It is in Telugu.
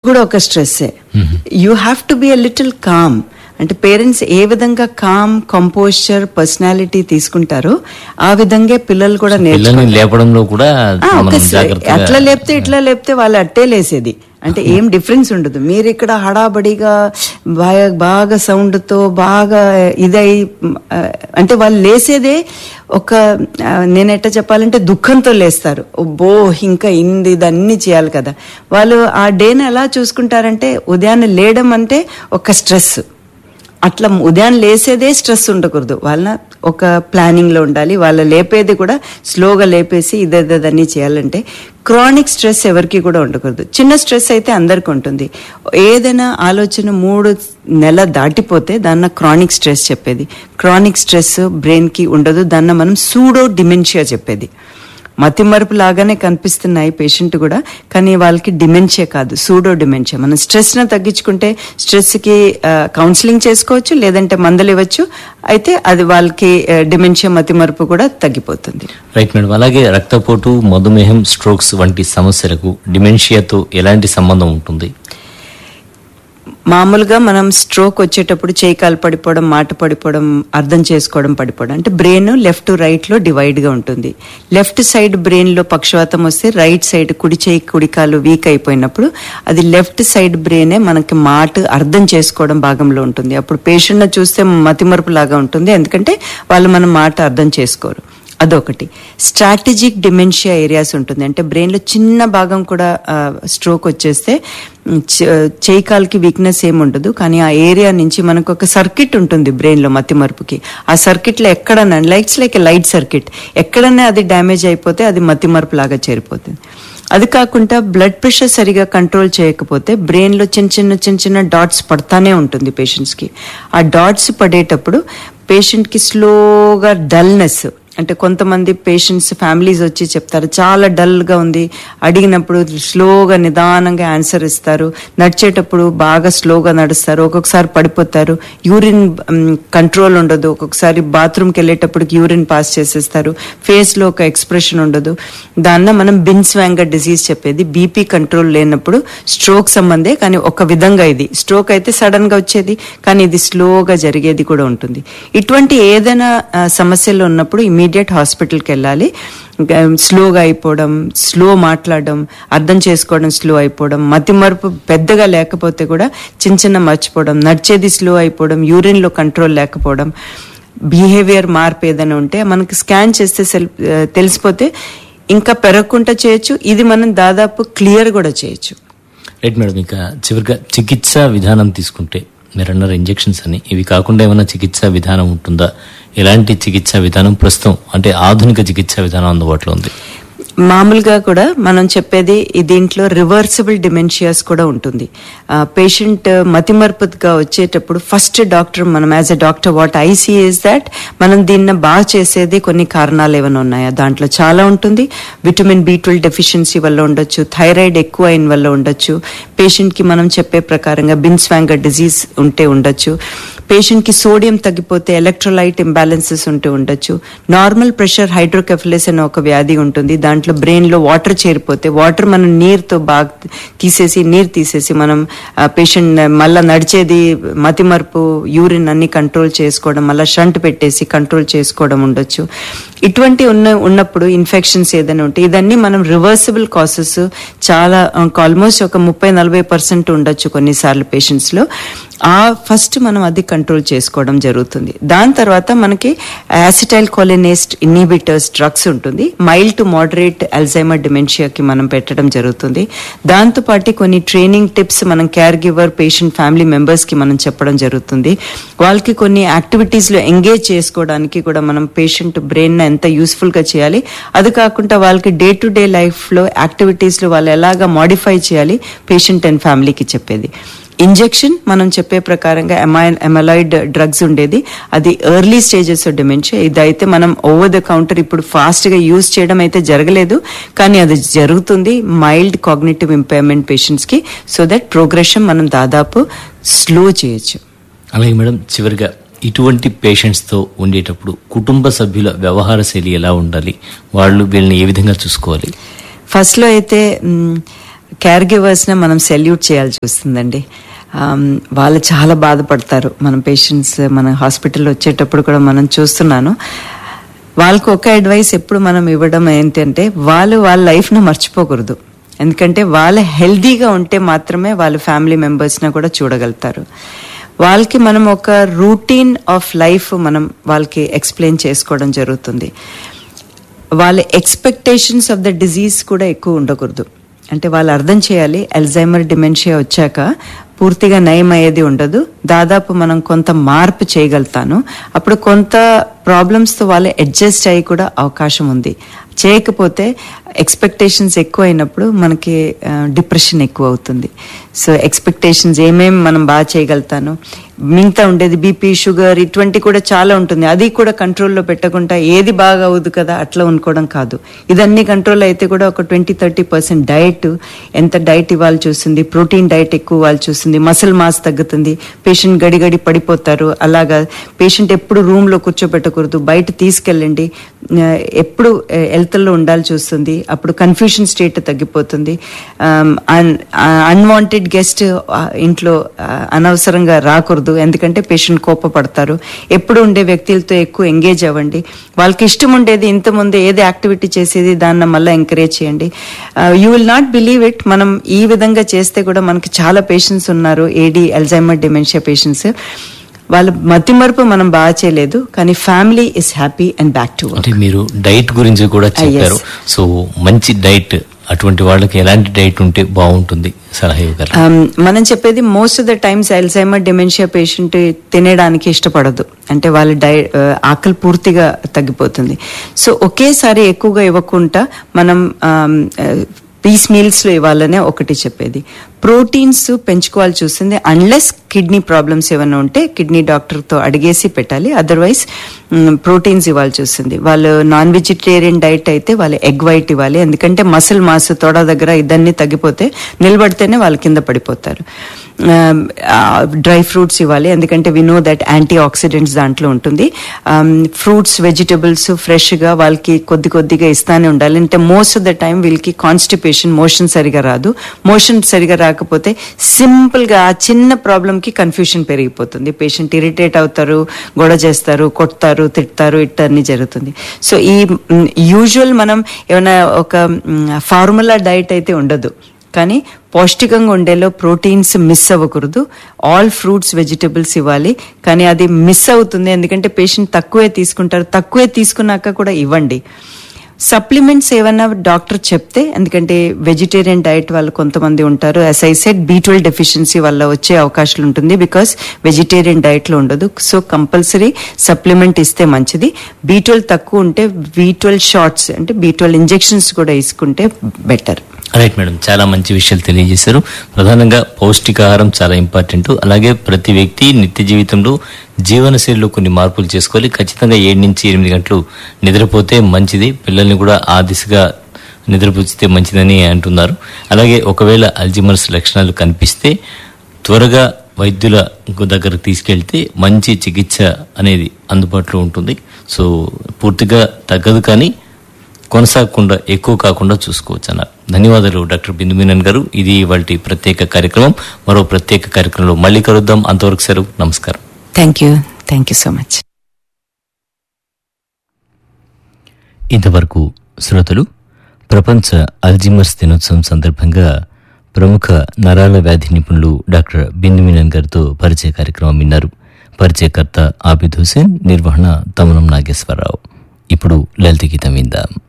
కూడా ఒక స్ట్రెస్సే you have to be a little calm అంటే పేరెంట్స్ ఏ విధంగా కామ్ కంపోస్చర్ పర్సనాలిటీ తీసుకుంటారో ఆ విధంగా పిల్లలు కూడా నేర్చుకుంటారు పిల్లల్ని లేపడంలో కూడా ఆ, మనం ఒక స- జాగ్రత్తగా అట్లా లేపితే ఇట్లా లేపితే వాళ్ళు అట్టే లేసేది అంటే ఏం డిఫరెన్స్ ఉండదు మీరు ఇక్కడ హడాబడిగా బాగా బాగా sound తో బాగా ఇదై ఆ, అంటే వాళ్ళు లేసేదే ఒక ఆ, నేను ఎట్లా చెప్పాలంటే దుఃఖంతో లేస్తారు బో ఇంకా ఇంది ఇదన్నీ చేయాలి కదా వాళ్ళు ఆ డేని ఎలా చూసుకుంటారంటే ఉదయాన్నే లేయడం అంటే ఒక స్ట్రెస్ అట్లా ఉదయం లేసేదే స్ట్రెస్ ఉండకూడదు వాళ్ళ ఒక ప్లానింగ్ లో ఉండాలి వాళ్ళ లేపేది కూడా స్లోగా లేపేసి ఇదేదన్నీ చేయాలంటే క్రానిక్ స్ట్రెస్ ఎవరికి కూడా ఉండకూడదు చిన్న స్ట్రెస్ అయితే అందరికి ఉంటుంది ఏదైనా ఆలోచన మూడు నెల దాటిపోతే దాన్న క్రానిక్ స్ట్రెస్ చెప్పేది క్రానిక్ స్ట్రెస్ బ్రెయిన్ కి ఉండదు దాన్న మనం సూడో డిమెన్షియా చెప్పేది మతిమరుపు లాగానే కనిపిస్తున్నాయి పేషెంట్ కూడా కానీ వాళ్ళకి డిమెన్షియా కాదు సూడో డిమెన్షియా మనం స్ట్రెస్ ను తగ్గించుకుంటే స్ట్రెస్ కి కౌన్సిలింగ్ చేసుకోవచ్చు లేదంటే మందులు ఇవ్వచ్చు అయితే అది వాళ్ళకి డిమెన్షియా మతిమరుపు కూడా తగ్గిపోతుంది రైట్ మేడం అలాగే రక్తపోటు మధుమేహం స్ట్రోక్స్ వంటి సమస్యలకు డిమెన్షియాతో ఎలాంటి సంబంధం ఉంటుంది మామూలుగా మనం స్ట్రోక్ వచ్చేటప్పుడు చేయి కాలు పడిపోవడం మాట పడిపోవడం అర్థం చేసుకోవడం పడిపోవడం అంటే బ్రెయిన్ లెఫ్ట్ రైట్ లో డివైడ్ గా ఉంటుంది లెఫ్ట్ సైడ్ బ్రెయిన్ లో పక్షవాతం వస్తే రైట్ సైడ్ కుడి చేయి కుడి కాలు వీక్ అయిపోయినప్పుడు అది లెఫ్ట్ సైడ్ బ్రెయినే మనకి మాట అర్థం చేసుకోవడం భాగంలో ఉంటుంది అప్పుడు పేషెంట్ చూస్తే మతిమరుపు లాగా ఉంటుంది ఎందుకంటే వాళ్ళు మన మాట అర్థం చేసుకోరు అదొకటి స్ట్రాటజిక్ డిమెన్షియా ఏరియాస్ ఉంటుంది అంటే బ్రెయిన్ లో చిన్న భాగం కూడా స్ట్రోక్ వచ్చేస్తే ఉమ్, చ- చేయి కాలుకి వీక్నెస్ ఏమి ఉండదు కానీ ఆ ఏరియా నుంచి మనకు ఒక సర్కిట్ ఉంటుంది బ్రెయిన్ లో మతి మరుపుకి ఆ సర్కిట్ లో ఎక్కడన్నా లైట్స్ లైక్ లైట్ సర్కిట్ ఎక్కడన్నా అది డ్యామేజ్ అయిపోతే అది మతి మరుపు లాగా చేరిపోతుంది అది కాకుండా బ్లడ్ ప్రెషర్ సరిగా కంట్రోల్ చేయకపోతే బ్రెయిన్ లో చిన్న చిన్న చిన్న చిన్న డాట్స్ పడతానే ఉంటుంది పేషెంట్స్ కి ఆ డాట్స్ పడేటప్పుడు పేషెంట్ కి స్లోగా డల్నెస్ అంటే కొంతమంది పేషెంట్స్ ఫ్యామిలీస్ వచ్చి చెప్తారు చాలా డల్ గా ఉంది అడిగినప్పుడు స్లోగా నిదానంగా ఆన్సర్ ఇస్తారు నడిచేటప్పుడు బాగా స్లోగా నడుస్తారు ఒక్కొక్కసారి పడిపోతారు యూరిన్ కంట్రోల్ ఉండదు ఒక్కొక్కసారి బాత్రూమ్కి వెళ్ళేటప్పటికి యూరిన్ పాస్ చేసేస్తారు ఫేస్ లో ఒక ఎక్స్ప్రెషన్ ఉండదు దాన్న మనం బిన్స్ వ్యాంగర్ డిసీజ్ చెప్పేది బీపీ కంట్రోల్ లేనప్పుడు స్ట్రోక్ సంబంధే కానీ ఒక విధంగా ఇది స్ట్రోక్ అయితే సడన్ గా వచ్చేది కానీ ఇది స్లోగా జరిగేది కూడా ఉంటుంది ఇటువంటి ఏదైనా ఆ, సమస్యలు ఉన్నప్పుడు ఇమీడియట్ హాస్పిటల్కి వెళ్ళాలి ఇంకా స్లోగా అయిపోవడం స్లో మాట్లాడడం అర్థం చేసుకోవడం స్లో అయిపోవడం మతి మరుపు పెద్దగా లేకపోతే కూడా చిన్న చిన్న మర్చిపోవడం నడిచేది స్లో అయిపోవడం యూరిన్ లో కంట్రోల్ లేకపోవడం బిహేవియర్ మార్పు ఏదైనా ఉంటే మనకి స్కాన్ చేస్తే సెల్- ఆ, తెలిసిపోతే ఇంకా పెరగకుండా చేయొచ్చు ఇది మనం దాదాపు క్లియర్ కూడా చేయొచ్చు రైట్ మేడం ఇక చివరిగా చికిత్సా విధానం తీసుకుంటే మీరు అన్నారు ఇంజెక్షన్స్ అని ఇవి కాకుండా ఏమైనా చికిత్సా విధానం ఉంటుందా ఎలాంటి చికిత్సా విధానం ప్రస్తుతం అంటే ఆధునిక చికిత్సా విధానం అందుబాటులో ఉంది మామూలుగా కూడా మనం చెప్పేది ఈ దీంట్లో రివర్సిబుల్ డిమెన్షియాస్ కూడా ఉంటుంది పేషెంట్ మతిమరుపుగా వచ్చేటప్పుడు ఫస్ట్ డాక్టర్ మనం as a doctor what I see is that మనం దీన్ని బాగా చేసేది కొన్ని కారణాలు ఏమైనా ఉన్నాయా దాంట్లో చాలా ఉంటుంది విటమిన్ బి ట్వెల్వ్ డెఫిషియన్సీ వల్ల ఉండొచ్చు థైరాయిడ్ ఎక్కువ అయిన వల్ల ఉండొచ్చు పేషెంట్ కి మనం చెప్పే ప్రకారంగా బిన్స్వాంగర్ డిజీజ్ ఉంటే ఉండొచ్చు పేషెంట్ కి సోడియం తగ్గిపోతే ఎలక్ట్రోలైట్ ఇంబ్యాలెన్సెస్ ఉంటూ ఉండొచ్చు నార్మల్ ప్రెషర్ హైడ్రోకెఫిలిస్ అనే ఒక వ్యాధి ఉంటుంది దాంట్లో బ్రెయిన్ లో వాటర్ చేరిపోతే వాటర్ మనం నీరుతో బాగా తీసేసి నీరు తీసేసి మనం పేషెంట్ మళ్ళా నడిచేది మతిమరుపు యూరిన్ అన్ని కంట్రోల్ చేసుకోవడం మళ్ళీ షంట్ పెట్టేసి కంట్రోల్ చేసుకోవడం ఉండొచ్చు ఇటువంటి ఉన్న ఉన్నప్పుడు ఇన్ఫెక్షన్స్ ఏదైనా ఉంటే ఇదన్నీ మనం రివర్సిబుల్ కాసెస్ చాలా ఆల్మోస్ట్ ఒక ముప్పై నలభై పర్సెంట్ ఉండొచ్చు కొన్నిసార్లు పేషెంట్స్ లో ఆ ఫస్ట్ మనం అది కంట్రోల్ చేసుకోవడం జరుగుతుంది దాని తర్వాత మనకి యాసిటైల్ కోలినేస్ట్ ఇన్హిబిటర్స్ డ్రగ్స్ ఉంటుంది మైల్డ్ టు మోడరేట్ అల్జైమర్ డిమెన్షియాకి మనం పెట్టడం జరుగుతుంది దాంతో పాటు కొన్ని ట్రైనింగ్ టిప్స్ మనం care giver patient family members కి మనం చెప్పడం జరుగుతుంది వాళ్ళకి కొన్ని యాక్టివిటీస్ లో ఎంగేజ్ చేసుకోవడానికి కూడా మనం పేషెంట్ బ్రెయిన్ ఎంత యూస్ఫుల్ గా చేయాలి అది కాకుండా వాళ్ళకి డే టు డే లైఫ్ లో యాక్టివిటీస్ లో వాళ్ళు ఎలాగా మాడిఫై చేయాలి పేషెంట్ అండ్ ఫ్యామిలీకి చెప్పేది ఇంజెక్షన్ మనం చెప్పే ప్రకారంగా ఎమలాయిడ్ డ్రగ్స్ ఉండేది అది ఎర్లీ స్టేజెస్ డిమెన్షియా ఇదైతే మనం ఓవర్ ద కౌంటర్ ఇప్పుడు ఫాస్ట్ గా యూజ్ చేయడం అయితే జరగలేదు కానీ అది జరుగుతుంది మైల్డ్ కాగ్నేటివ్ ఇంపైర్మెంట్ పేషెంట్స్ కి సో దట్ ప్రోగ్రెషన్ మనం దాదాపు స్లో చేయొచ్చు అలాగే మేడం చివరిగా ఇటువంటి పేషెంట్స్ తో ఉండేటప్పుడు కుటుంబ సభ్యుల వ్యవహార శైలి ఎలా ఉండాలి వాళ్ళు వీళ్ళని ఏ విధంగా చూసుకోవాలి ఫస్ట్ లో అయితే మ్, కేర్ గివర్స్ని మనం సెల్యూట్ చేయాల్సి వస్తుందండి ఆమ్, వాళ్ళు చాలా బాధపడతారు మన పేషెంట్స్ మన హాస్పిటల్ వచ్చేటప్పుడు కూడా మనం చూస్తున్నాను వాళ్ళకు ఒక అడ్వైస్ ఎప్పుడు మనం ఇవ్వడం ఏంటంటే వాళ్ళు వాళ్ళ లైఫ్ను మర్చిపోకూడదు ఎందుకంటే వాళ్ళ హెల్దీగా ఉంటే మాత్రమే వాళ్ళ ఫ్యామిలీ మెంబర్స్ని కూడా చూడగలుగుతారు వాళ్ళకి మనం ఒక రూటీన్ ఆఫ్ లైఫ్ మనం వాళ్ళకి ఎక్స్ప్లెయిన్ చేసుకోవడం జరుగుతుంది వాళ్ళ ఎక్స్పెక్టేషన్స్ ఆఫ్ ద డిజీజ్ కూడా ఎక్కువ ఉండకూడదు అంటే వాళ్ళు అర్థం చేయాలి అల్జైమర్ డిమెన్షియా వచ్చాక పూర్తిగా నయం అయ్యేది ఉండదు దాదాపు మనం కొంత మార్పు చేయగలుగుతాను అప్పుడు కొంత ప్రాబ్లమ్స్తో వాళ్ళు అడ్జస్ట్ అయ్యి కూడా అవకాశం ఉంది చేయకపోతే ఎక్స్పెక్టేషన్స్ ఎక్కువ అయినప్పుడు మనకి డిప్రెషన్ ఎక్కువ అవుతుంది సో ఎక్స్పెక్టేషన్స్ ఏమేమి మనం బాగా చేయగలుగుతాను మిగతా ఉండేది బీపీ షుగర్ ఇటువంటి కూడా చాలా ఉంటుంది అది కూడా కంట్రోల్లో పెట్టకుండా ఏది బాగా అవుదు కదా అట్లా అనుకోవడం కాదు ఇదన్నీ కంట్రోల్ అయితే కూడా ఒక ట్వంటీ థర్టీ పర్సెంట్ డైట్ ఎంత డైట్ ఇవ్వాలి చూస్తుంది ప్రోటీన్ డైట్ ఎక్కువ ఇవ్వాలి చూస్తుంది మసిల్ మాస్ తగ్గుతుంది పేషెంట్ గడి గడి పడిపోతారు అలాగా పేషెంట్ ఎప్పుడు రూమ్ లో కూర్చోబెట్టకూడదు బయట తీసుకెళ్ళండి ఆ, ఎప్పుడు హెల్త్లో ఉండాలి చూస్తుంది అప్పుడు కన్ఫ్యూషన్ స్టేట్ తగ్గిపోతుంది అన్వాంటెడ్ గెస్ట్ ఇంట్లో ఆ, అనవసరంగా రాకూడదు ఎందుకంటే పేషెంట్ కోపపడతారు ఎప్పుడు ఉండే వ్యక్తులతో ఎక్కువ ఎంగేజ్ అవ్వండి వాళ్ళకి ఇష్టం ఉండేది ఇంతకుముందు ఏది యాక్టివిటీ చేసేది దాన్ని మళ్ళీ ఎంకరేజ్ చేయండి you will not believe it మనం ఈ విధంగా చేస్తే కూడా మనకి చాలా పేషెంట్స్ ఉన్నారు ఏడి అల్జైమర్ డిమెన్షియా పేషెంట్స్ వాళ్ళ మతిమరుపు మనం బాగా చేయలేదు కానీ family is happy and back to అంటే మీరు డైట్ గురించి కూడా చెప్పారు సో మంచి డైట్ అటువంటి వాళ్ళకి ఎలాంటి డైట్ ఉంటే బాగుంటుంది సలహా ఇవ్వగలరు Um, మనం చెప్పేది most of the times Alzheimer dementia patient తినడానికి ఇష్టపడదు అంటే వాళ్ళ డై ఆ, ఆకలి పూర్తిగా తగ్గిపోతుంది సో ఒకేసారి ఎక్కువగా ఇవ్వకుండా మనం పీస్ మీల్స్ లో ఇవ్వాలనే ఒకటి చెప్పేది ప్రోటీన్స్ పెంచుకోవాలి చూస్తుంది అన్లెస్ కిడ్నీ ప్రాబ్లమ్స్ ఏమైనా ఉంటే కిడ్నీ డాక్టర్ తో అడిగేసి పెట్టాలి అదర్వైజ్ ప్రోటీన్స్ ఇవ్వాలి చూస్తుంది వాళ్ళు నాన్ వెజిటేరియన్ డైట్ అయితే వాళ్ళు ఎగ్ వైట్ ఇవ్వాలి ఎందుకంటే మసిల్ మాస్ తొడ దగ్గర ఇదన్నీ తగ్గిపోతే నిలబడితేనే వాళ్ళు కింద పడిపోతారు డ్రై ఫ్రూట్స్ ఇవ్వాలి ఎందుకంటే we know that anti oxidants దాంట్లో ఉంటుంది ఫ్రూట్స్ వెజిటబుల్స్ ఫ్రెష్ గా వాళ్ళకి కొద్ది కొద్దిగా ఇస్తానే ఉండాలి అంటే మోస్ట్ ఆఫ్ ద టైం వీళ్ళకి కాన్స్టిపేషన్ మోషన్ సరిగా రాదు మోషన్ సరిగా రాకపోతే సింపుల్ గా ఆ చిన్న ప్రాబ్లం కి కన్ఫ్యూషన్ పెరిగిపోతుంది పేషెంట్ ఇరిటేట్ అవుతారు గొడవ చేస్తారు కొడతారు తిడతారు ఇట్ట అన్ని జరుగుతుంది సో ఈ యూజువల్ మనం ఏమైనా ఒక ఫార్ములా డైట్ అయితే ఉండదు కానీ పౌష్టికంగా ఉండేలో ప్రోటీన్స్ మిస్ అవ్వకూడదు ఆల్ ఫ్రూట్స్ వెజిటబుల్స్ ఇవ్వాలి కానీ అది మిస్ అవుతుంది ఎందుకంటే పేషెంట్ తక్కువే తీసుకుంటారు తక్కువే తీసుకున్నాక కూడా ఇవ్వండి సప్లిమెంట్స్ ఏమన్నా డాక్టర్ చెప్తే ఎందుకంటే వెజిటేరియన్ డైట్ వాళ్ళు కొంతమంది ఉంటారు as I said B twelve deficiency వల్ల వచ్చే అవకాశాలు ఉంటుంది బికాస్ వెజిటేరియన్ డైట్ లో ఉండదు సో కంపల్సరీ సప్లిమెంట్ ఇస్తే మంచిది బీ ట్వెల్వ్ తక్కువ ఉంటే బీ ట్వెల్వ్ షార్ట్స్ అంటే బీ ట్వెల్వ్ ఇంజెక్షన్స్ కూడా తీసుకుంటే బెటర్ రైట్ మేడం చాలా మంచి విషయాలు తెలియజేశారు ప్రధానంగా పౌష్టికాహారం చాలా ఇంపార్టెంట్ అలాగే ప్రతి వ్యక్తి నిత్య జీవితంలో జీవనశైలిలో కొన్ని మార్పులు చేసుకోవాలి ఖచ్చితంగా ఏడు నుంచి ఎనిమిది గంటలు నిద్రపోతే మంచిది పిల్లల్ని కూడా ఆ దిశగా నిద్రపుచ్చితే మంచిదని అంటున్నారు అలాగే ఒకవేళ అల్జిమర్స్ లక్షణాలు కనిపిస్తే త్వరగా వైద్యుల దగ్గరకు తీసుకెళ్తే మంచి చికిత్స అనేది అందుబాటులో ఉంటుంది సో పూర్తిగా తగ్గదు కానీ కొనసాగకుండా ఎక్కువ కాకుండా చూసుకోవచ్చు అన్నారు ధన్యవాదాలు డాక్టర్ బిందు మీనన్ గారు ఇది వాటి ప్రత్యేక కార్యక్రమం మరో ప్రత్యేక కార్యక్రమంలో మళ్ళీ కలుద్దాం అంతవరకు సెలవు నమస్కారం thank you thank you so much ఇంతవరకు శ్రోతలు ప్రపంచ అల్జిమర్స్ దినోత్సవం సందర్భంగా ప్రముఖ నరాల వ్యాధి నిపుణులు డాక్టర్ బిందు మీనన్ గారితో పరిచయ కార్యక్రమం విన్నారు పరిచయకర్త ఆబిద్ హుసేన్ నిర్వహణ తమనం నాగేశ్వరరావు ఇప్పుడు లలిత గీతం విందాం